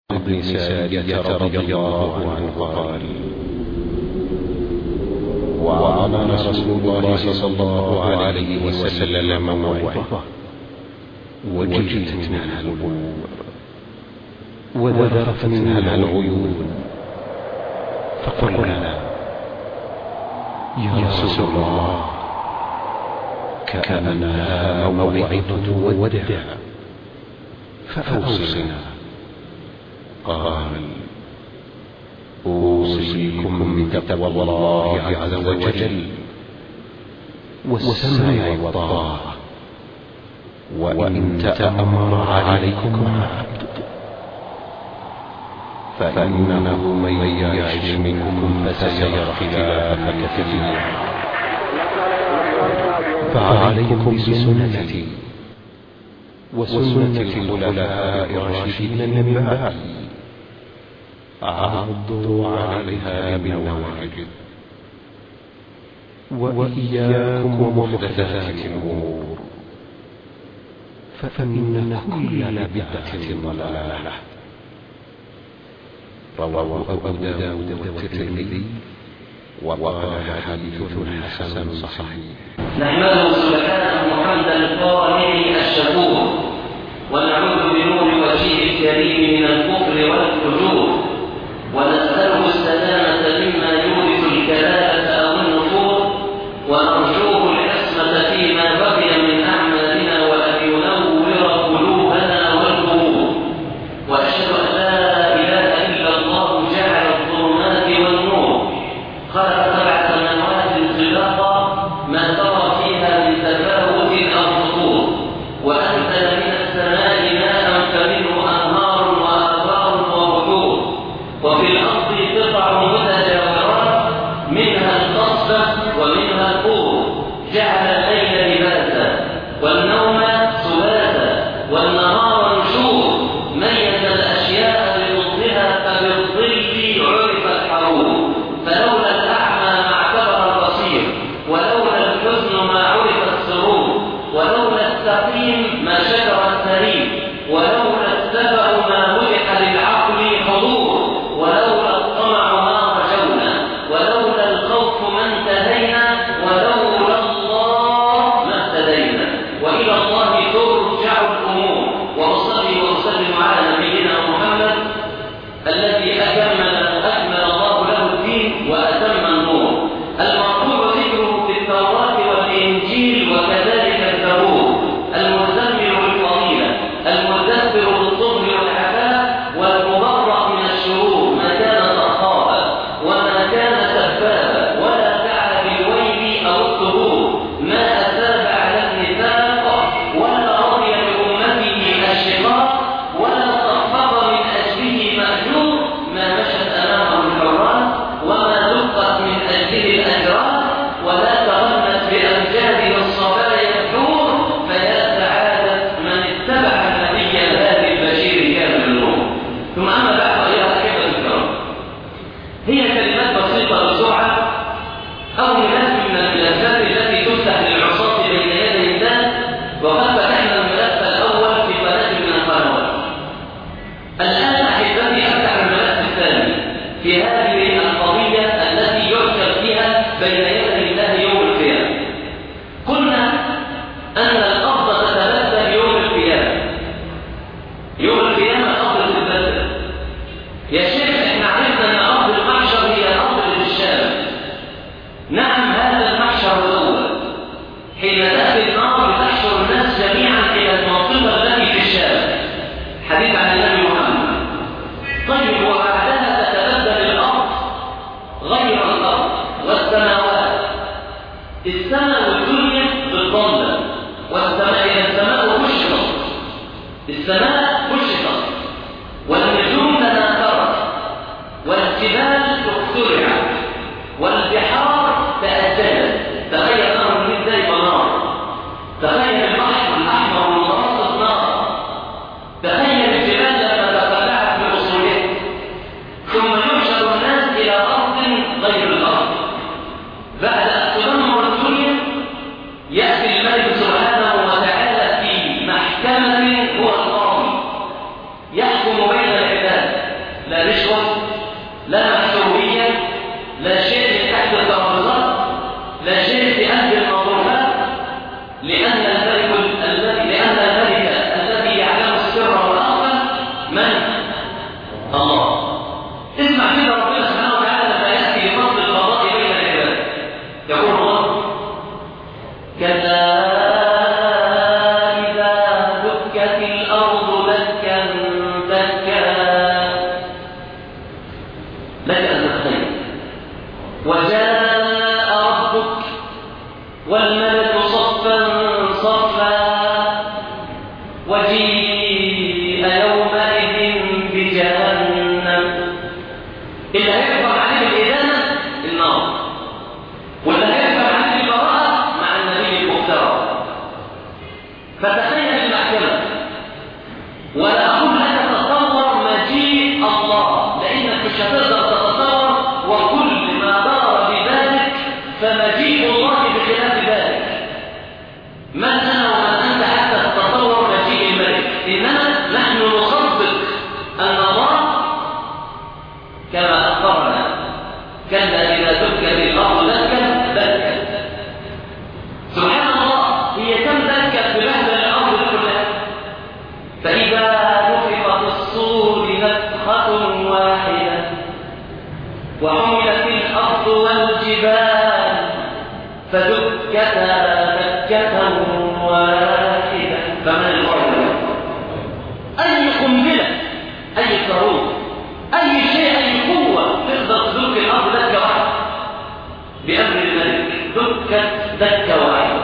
بن سارية رضي الله عنه قال وعظنا رسول الله صلى الله عليه وسلم موعظة وجلت منها القلوب وذرفت منها العيون فقلنا يا رسول الله كأنها موعظة ودع فأوصنا قال أوصيكم بتقوى الله عز وجل والسمع والطاعة وإن تأمر عليكم عبد فإنه من يعش منكم فسيرى اختلافا كثيرا فعليكم بسنتي وسنة الخلفاء الراشدين من بعدي عضوا عليها بالنواجذ وإياكم ومحدثات الأمور فإن كل بدعة ضلالة رواه أبو داود والترمذي وقال حديث حسن صحيح نحمده سبحانه حمد القائل الشكور ونعوذ بنور وجهه الكريم من الكفر والفجور ونسأله السلامة مما يورث الكلالة أو النفور ونرجوه العصمة فيما بقي من أعمالنا وأن ينور قلوبنا والقبور وأشهد أن لا إله إلا الله جعل الظلمات والنور خلق سبع سماوات طباقا ما ترى فيها من تفاوت أو سطور وأنزل من السماء ماء فمنه أنهار وآبار وبحور وفي الأرض قطع متجاورات منها القصبة ومنها القور جعل الليل لباسا والنوم سباتا والنهار نشور ميز الأشياء بفضلها فبالظل عرف الحرور فلولا الأعمى ما اعتبر البصير ولولا الحزن ما عرف السرور ولولا السقيم ما شكر السليم ولولا السفر ما مدح للعقل حضور ولولا الطمع ما رجونا ولولا الخوف ما انتهينا ولولا الله ما اهتدينا والى الله ترجع الامور واصلي واسلم على نبينا محمد الذي اكمل اكمل الله له الدين واتم النور المرفوع ذكره في التوراه والانجيل وكذلك الزبور المزمل بالفضيله المدثر بالظلم والعفاف والمبرأ من الشرور ما كان صخابا وما كان سبابا ولا فعل بالويل او الثبور ما اثاب على النفاق ولا رضي لامته الشقاق ولا صفق من اجله ماجور ما مشت امامه الحرات وما دقت من اجله الاجرات ولا تغنت بامجاد الصبايا الحور فيا سعاده من اتبع النبي الهادي البشير كامل النور ثم اما بعد ايها الاحبه الكرام هي كلمات بسيطه بسرعه او ملف من الملفات التي تفتح للعصاة بين يدي الله وقد فتحنا الملف الاول في قناه من القنوات الان احبتي افتح الملف الثاني في هذه القضيه التي يحشر فيها بين يدي الله يوم القيامه قلنا ان الارض تتبدل يوم القيامه يوم القيامه الارض تتبدل يا شيخ احنا عرفنا ان ارض المحشر هي الارض اللي في الشام نعم هذا المحشر الاول حين تاتي النار لتحشر الناس جميعا الى المنطقه التي في الشام حديث عن النبي محمد طيب وبعدها تتبدل الارض غير الارض والسماوات السماء والدنيا بالضمه والسماء الى السماء كشطت السماء كشطت والنجوم تناثرت والجبال اخترعت والبحار تأجلت تخيل نهر النيل زي نار تخيل البحر الأحمر والمتوسط نار تخيل الجبال لما تفرعت بأصولها ثم يحشر الناس إلى أرض غير الأرض بعد أن تدمر الدنيا يأتي الملك سبحانه وتعالى في محكمة هو القاضي لا رشوة لا محسوبية لا شيء من تحت الترابيزات لا شيء في قلب المظلومات لأن الملك الذي لأن الملك الذي يعلم السر والأخفى من؟ الله اسمع كده ربنا سبحانه وتعالى لما يأتي بفضل القضاء بين العباد يقول الله كلا إذا دكت الأرض دكا دكا لك أن تتخيل وجاء ربك والملك صفا صفا وجيء يومئذ بجهنم اللي هيحكم عليه بالإدانة النار واللي هيحكم عليه بالبراءة مع النبي المختار فتخيل المحكمة ولا أقول لك تتصور مجيء الله لأنك مش هتقدر تتصور وكل ما دار بذلك فمجيء الله بخلاف ذلك من أنا ومن أنت حتى تتصور مجيء الملك إنما نحن نصدق أن الله كما أخبرنا كلا إذا دكت الأرض دكا دكا سبحان الله هي كم دكت بلهجة الأرض كلها فإذا نفخ في الصور نفخة واحدة وحملت الأرض والجبال فدكتا دكة واحدة فمن القرآن أي قنبلة أي صاروخ أي شيء أي قوة تقدر تدك الأرض دكة واحدة بأمر الملك دكت دكة واحدة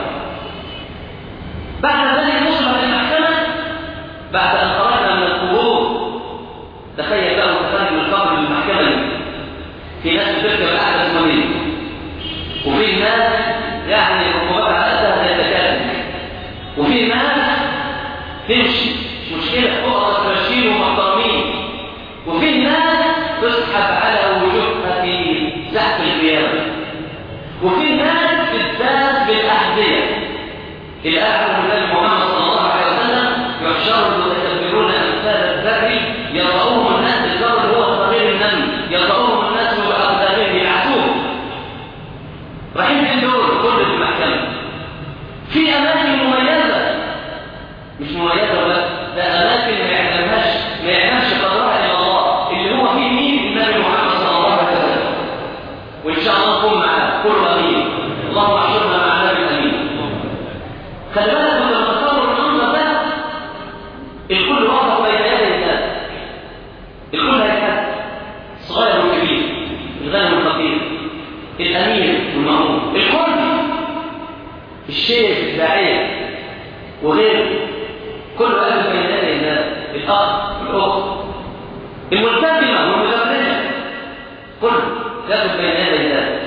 بعد ذلك نصبح المحكمة بعد أن خرجنا من القبور تخيل بقى متخرج من القبر للمحكمة دي. في ناس بتركب الأحدث منين وفي ناس يعني الركوبات على قدها تتكلم وفي ناس تمشي مش مشكلة تقعد ماشيين ومحترمين وفي ناس تسحب على وجوهها في زحف القيامة وفي ناس بالذات بالأحذية الآخر من النبي محمد صلى الله عليه وسلم يحشر المتكبرون أمثال الذر يرأوهم الناس الذر هو صغير النمل يرأوهم الناس بأقدامهم يعفوه رايحين فين دول كل في المحكمة في أماكن مميزة مش مميزة بس ده أماكن ما يعلمهاش ما يعلمش قدرها إلا الله اللي هو فيه مين النبي محمد صلى الله عليه وسلم وإن شاء الله نكون معاه كل أمين اللهم احشرنا مع النبي الأمين خلي بالك من التصور المنظر ده الكل واقف بين يدي الله الكل هيتحدث صغير وكبير الغني والفقير الامير والمأمون الكل الشيخ الداعية وغيره كل واقف بين يدي الله الاخ الاخت الملتزمة والمتبرجة كل يقف بين يدي الله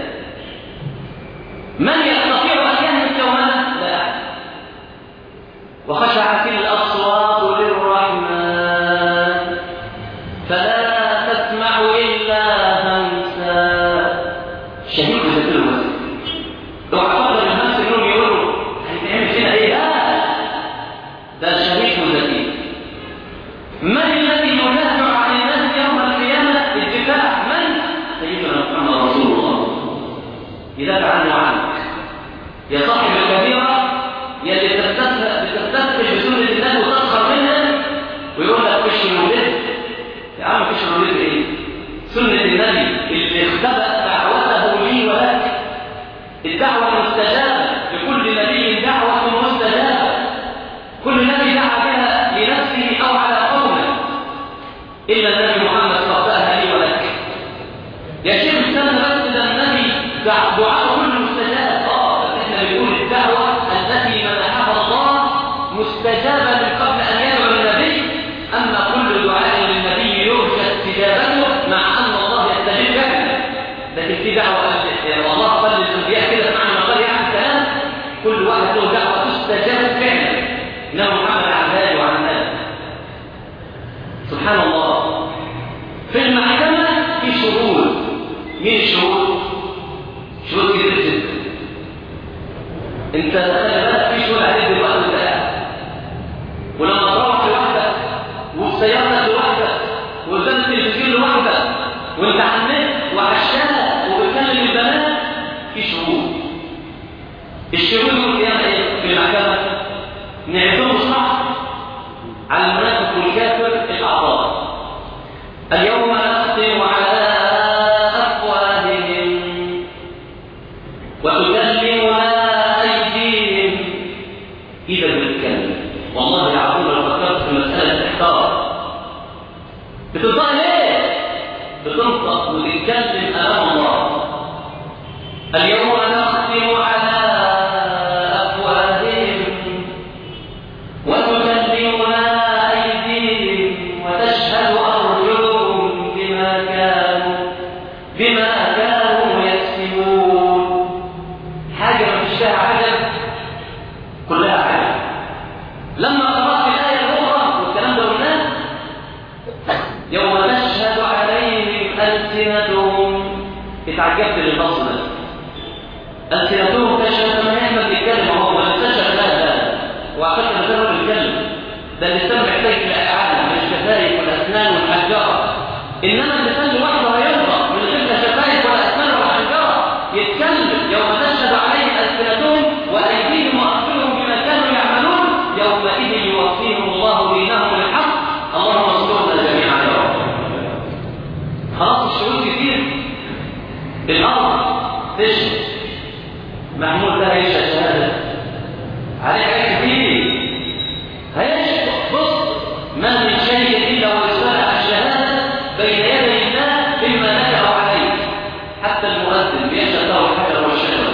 من يستطيع ان يهلك يومنا لا احد وخشعت الأصوات للرحمن فلا تسمع إلا همسا شهيد ذكر المسجد لو حفظ الهمس انهم يقولوا هيتعمل فينا ايه لا ده الشهيد ذكي من الذي يدافع عن الناس يوم القيامة الدفاع من؟ سيدنا محمد رسول الله يدافع عنه وعنك يا صاحب الكبيرة يا اللي بتستسقي بسنة الله وتسخر منها ويقول لك كش الولد يا عم كش الولد ايه؟ سنة النبي اللي اختبأ دعوته لي ولك الدعوة مستجابة لكل نبي دعوة مستجابة كل نبي دعا بها لنفسه أو على قومه إلا النبي محمد قبلها لي ولك يا شيخ استنى بس ده النبي دعاءه كله مستجاب اه بس احنا بنقول الدعوة التي منحها الله مستجابة من قبل أن يدعو النبي أما كل دعاء للنبي يرجى استجابته مع أن الله يستجيب له لكن في دعوة والله قال للأنبياء كده معنى ما قال يعني الكلام كل واحد له دعوة تستجاب فعلا إنه محمد عن ذلك وعن ذلك سبحان الله في المحكمة في شهود مين الشهود؟ شهود كتير جدا انت خلي بالك في شهود عليك دلوقتي وانت قاعد ولما تروح لوحدك وفي سيارتك لوحدك وقدام التلفزيون لوحدك اليوم نختم على أفواههم وتكلمنا أيديهم إذا بنتكلم والله العظيم لو فكرت في مسألة احتار بتنطق ليه؟ بتنطق وتتكلم أمام الله اليوم نختم على أفواههم وتكلمنا أيديهم وتشهد أرجلهم بما كانوا بما كانوا يكسبون حاجة ما فيش فيها عجب كلها عجب لما قرأت الآية الأخرى والكلام ده قلناه يوم تشهد عليهم ألسنتهم اتعجبت للفصل ده ألسنتهم تشهد ما يحمل يتكلم هو ما تشهد لا لا وعقلت ما كانوا بيتكلم ده اللسان محتاج لأفعال مش شفايف والأسنان والحجارة إنما اللسان لوحده هيرضى من غير لا شفايف ولا أسنان ولا حجارة يتكلم يوم تشهد عليهم ألسنتهم وأيديهم وأرجلهم بما كانوا يعملون يومئذ يوفيهم الله دينهم الحق اللهم اصبرنا جميعا يا رب خلاص الشهود كتير الأرض تشهد محمود ده هيشهد شهادة عليه حاجات كتير هيشهد بص ما من شيء إلا ويصنع الشهادة بين يدي الله مما نكر عليه حتى المؤذن بيشهد له الحجر والشجر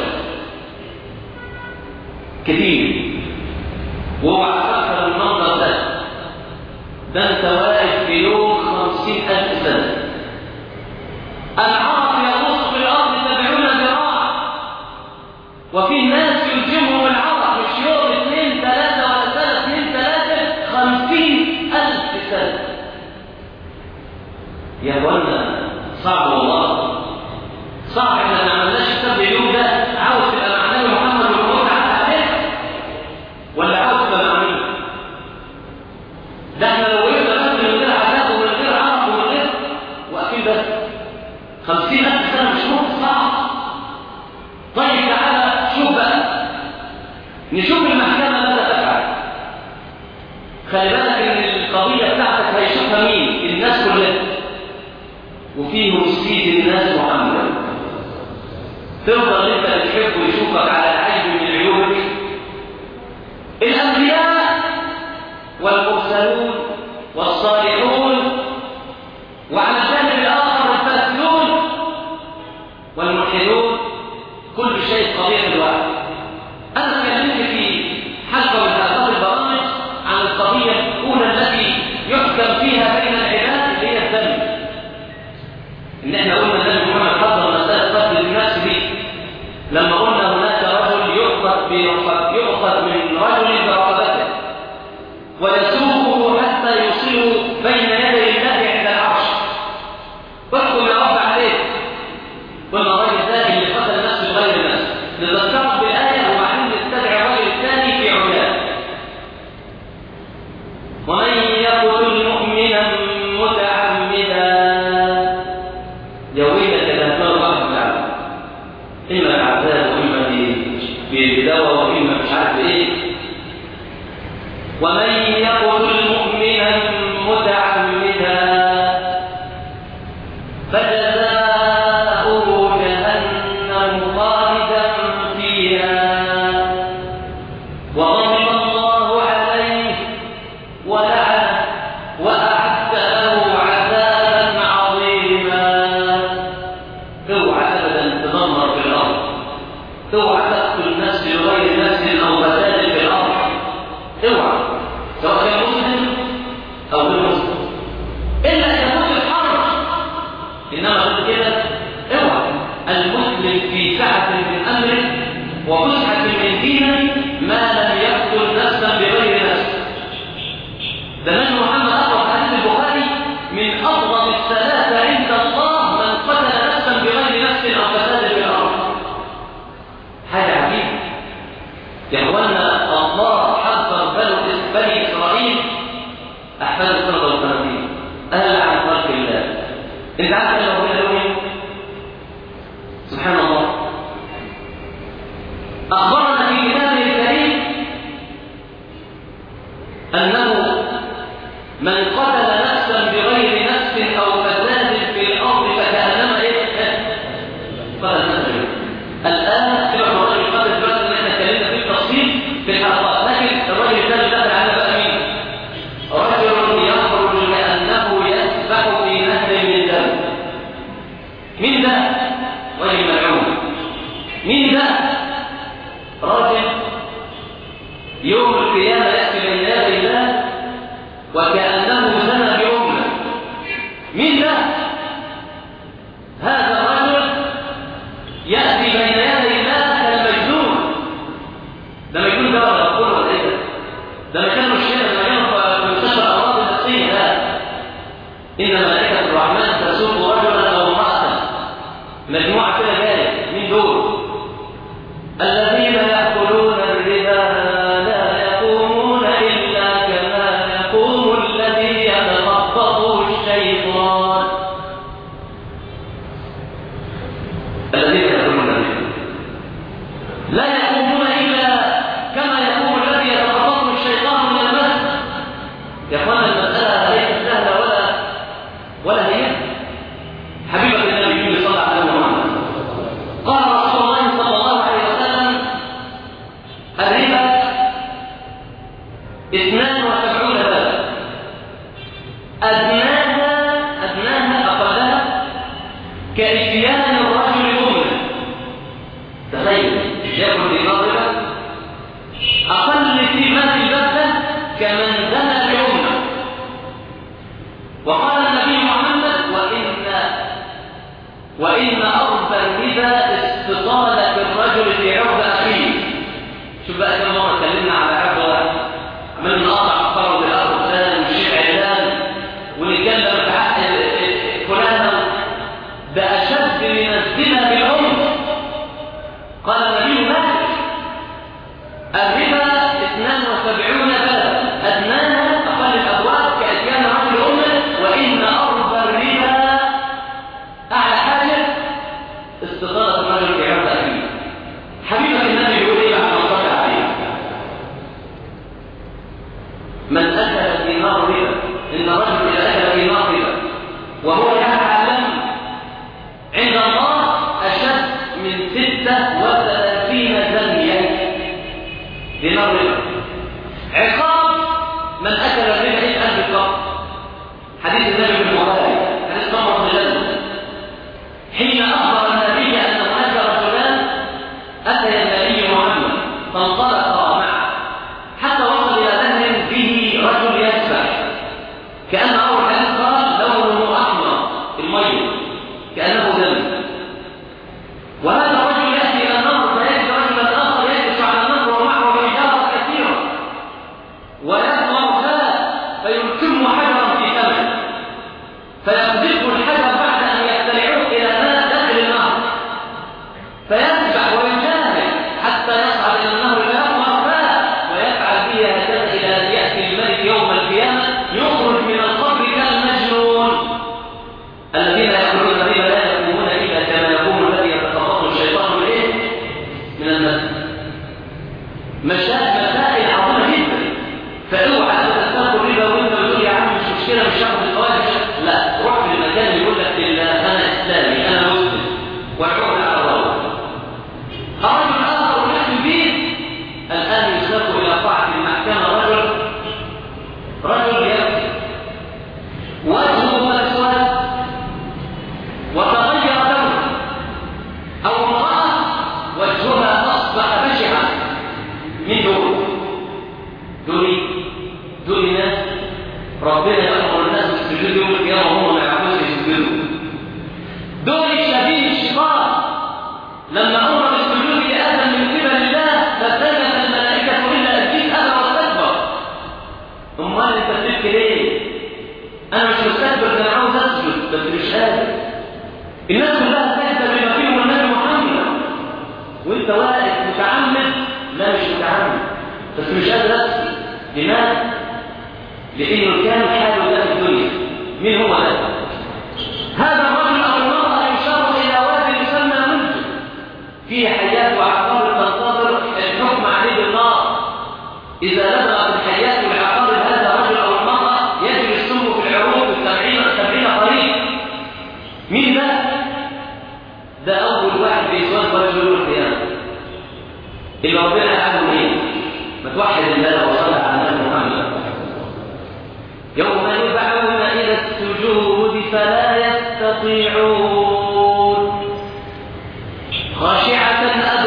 كتير واوعى تفكر المنظر ده ده انت واقف في يوم خمسين ألف سنة العرب يغوص في الأرض سبعون ذراع وفي ناس يلجمهم العرق مش يوم اثنين ثلاثة ولا سنة اثنين ثلاثة خمسين ألف سنة يا اخوانا صعب والله صعب احنا ما عملناش كتاب اليوم ده عاوز تبقى مع النبي محمد والموت عدى عليك ولا عاوز تبقى مع مين؟ ده احنا لو وقفنا بس من غير عذاب ومن غير عرق ومن غير واكيد بس خمسين ألف سنة مش ممكن صعب طيب تعالى شوف بقى نشوف المحكمة ماذا تفعل خلي بالك ان القضية بتاعتك هيشوفها مين الناس كلها وفيهم سيد الناس محمد تفضل انت تحبه يشوفك على عيب من عيوبك الانبياء والمرسلون والصالحون وعلى الجانب الاخر الفاسدون والملحدون كل شيء قضيه الواحد انا اتكلمت في حلقه من حلقات البرامج عن القضيه الاولى التي يحكم فيها بين العباد اللي هي الذنب ان احنا قلنا النبي محمد حضر مساله قتل الناس دي لما قلنا هناك رجل يؤخذ برقب- يؤخذ من رجل برقبته ويسوقه حتى يوصله بين يدي الله عند العرش احكم يا رب عليه قلنا الراجل ده اللي قتل نفسه بغير نفس نذكرك بالايه وبعدين نتبع الراجل الثاني في علاه ومن يقتل مؤمنا متعمدا يا ويلك لا ترى واحد اما العذاب واما في بدواء واما مش عارف ايه ومن يقتل مؤمنا متعمدا فجزاؤه جهنم خالدا فيها وغضب الله عليه ولعنه واعد له عذابا عظيما اوعى ابدا تدمر في الارض اوعى تقتل الناس بغير نفس او فساد في الارض اوعى سواء كان مسلم او غير مسلم الا ان يكون الحرب انما غير كده اوعى المسلم في سعه من امره وفسحه من دينه ما لم يقتل نفسا بغير نفس ده نبي محمد اقرا حديث البخاري من افضل الثلاثه عند الله من قتل نفسا بغير نفس او فساد في الارض حاجه عجيبه يا اخوانا الله حذر بنو بني اسرائيل احفاد السنه والثلاثين اهل عن خلق الله انت عارف ان ربنا له مين؟ سبحان الله اخبرنا في كتابه الكريم انه من قتل نفسا بغير نفس او مين ده راجل يوم القيامة يأتي بين يدي الله وكأنه زنى بأمه مين ده هذا الرجل يأتي بين يدي الله كالمجنون ده مجنون ده ولا أقول ولا إيه ده ده مكان مشكلة ده مكان في مستشفى الأمراض النفسية ده إن ملائكة الرحمن تسوق رجلا أو امرأة مجموعة كده جاية مين دول؟ الذين يأكلون الربا لا يقومون إلا كما يقوم الذي يتخبطه الشيطان الذين يأكلون الربا لا يقومون إلا كما يقوم الذي يتخبطه الشيطان من المس يا اخوانا المسألة ليست سهلة ولا ولا هي حبيبك النبي صلى الله عليه وسلم قال رسول الله صلى الله عليه وسلم الربا اثنان وسبعون بابا أدناها أدناها أقلها كإتيان الرجل أمه تخيل يأكل دينار ربا أقل في مال البلدة كمن زنى بأمه وقال النبي محمد وإن وإن أرض الربا استطالة الرجل في عرض أخيه شوف بقى كم مرة اتكلمنا على عرض واحد عمال نقطع فرض الأرض فلان والشيخ علان ونتكلم في حق فلان ده أشد من الزنا بالعمر قال النبي مالك الربا 72 بلد أدناها أقل الأبواب كأتيان رجل أمه وإن أرض الربا أعلى حاجة استطالة الرجل في عرض أخيه حبيبك النبي يقول إيه بعد ما صلى عليه من أكل دينار ربا إن الرجل إذا أكل دينار ربا وهو يعلم عند الله أشد من ستة وثلاثين زنيا دينار ربا عقاب من أكل الربا إيه أهل القبر حديث النبي بن البخاري حديث سمرة بن جنة حين أخبر النبي أن هناك رجلان أتي النبي محمد فانطلقا معه حتى وصل إلى نهر به رجل يسبح كأن أول حديث قال لونه أحمر الميت كأنه دم وهذا الرجل يأتي إلى النهر فيجد رجلا آخر يجلس على النهر ومعه حجارة كثيرة ويظهر فلا فيلكم حجرا في فمه فيقذفه الحجر بعد أن يبتلعوه إلى ماء داخل النهر فيسبح ويجاهد حتى يصعد إلى النهر فيظهر فلا ويفعل به هكذا إلى أن يأتي الملك يوم القيامة يخرج من القبر كالمجنون الذين يأكلون الربا لا يقومون إلا كما يقوم الذي يتخبطه الشيطان من إيه؟ من المس مشاكل مسائل عظيمة جدا فاوعى أن تاخد ربا وأنت بتقول يا عم مش مشكلة مش هاخد الفوائد لا روح في المكان اللي يقول لك أنا إسلامي أنا مسلم والعقد على الله الرجل آخر نحن البيت الآن يسلك إلى طاعة المحكمة رجل رجل يبكي وجهه أسود وتغير لونه أو امرأة وجهها أصبح بشعا من دول دول دول ناس ربنا يأمر الناس بالسجود يوم القيامة وهم ما يعرفوش يسجدوا دول شبيه الشيطان لما أمر بالسجود لآدم من قبل الله فسجد الملائكة إلا إبليس أبى واستكبر أمال أنت بتبكي ليه؟ أنا مش مستكبر ده أنا عاوز أسجد بس مش قادر الناس كلها سجدة بما فيهم النبي محمد وأنت واقف متعمد لا مش متعمد بس مش قادر أسجد لماذا؟ لأنه كان حاله ده في الدنيا مين هو ده؟ هذا الرجل أو المرأة يشار إلى واد يسمى منزل فيه حياة وعقارب تنتظر الحكم عليه بالنار إذا لدغت الحياة والعقارب هذا الرجل أو المرأة يجري السم في العروق السبعين سبعين طريق مين ده؟ ده أول واحد في سؤال رجل يوم القيامة اللي ربنا قاله مين؟ ما توحد الله وصلى على النبي محمد يوم يدعون إلى السجود فلا يستطيعون خاشعة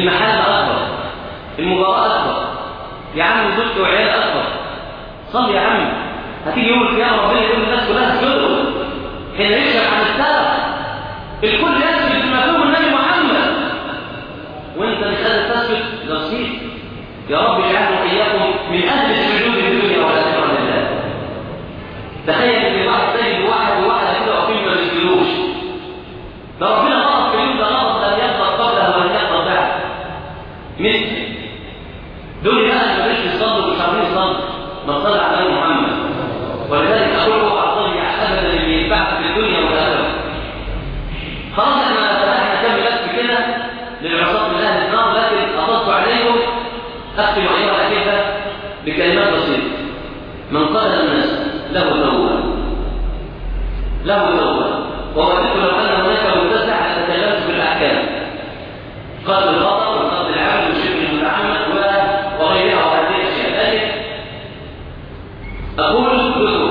المحل اكبر المباراه اكبر يا عم زوجتي وعيال اكبر صلي يا عم هتيجي يوم القيامه ربنا يقول للناس كلها اسجدوا حين يكشف عن الساعه الكل يسجد بما فيهم النبي محمد وانت مش قادر تسجد نصيب يا رب اجعلنا واياكم من اهل السجود في الدنيا والاخره لله تخيل ان واحد تجد واحد وواحده كده واقفين ما بيسجدوش ده ربنا غضب في اليوم ده غضب لم يغضب قبله ولم يغضب بعد مثل دول بقى اللي ماليش يصلوا مش عارفين يصلوا ما تصلي على النبي محمد ولذلك اقول له اعطني ابدا اللي ينفعك في الدنيا والاخره خلاص احنا فتحنا كم بس كده للعصاة من اهل النار لكن اطلت عليكم اختم ايها الاحبه بكلمات بسيطه من قتل الناس له توبه له توبه ووددت لو ان هناك متسع لتكلمت بالاحكام قتل الخطا وقتل العمد والشرك المتعمد وغيرها وهذه الاشياء لكن اقول كتب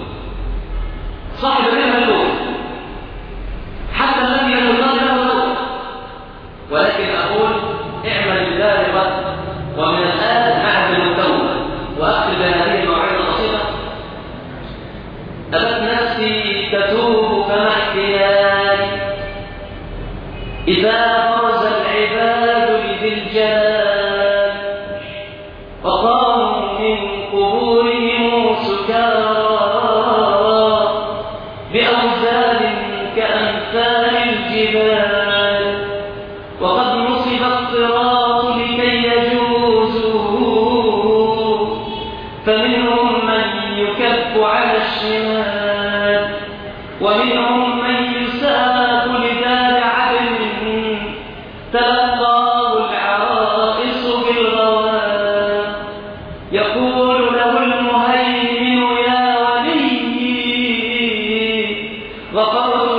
صاحب الربا له حتى الذي لم يصلي له له ولكن اقول اعمل بذلك ومن الان اعزم التوبه واختم بهذه الموعظه البسيطه أبت نفسي تتوب فما احتياج إذا فرز العباد لذي الجلال وقاموا من قبورهم سكارى بأوزان كأمثال الجبال وقد نصب الصراط لكي يجوزوا فمنهم من يكف على الشمال ومنهم من يساق لدار عدن تلقاه العرائس بالغواب يقول له المهيمن يا ولي غفرت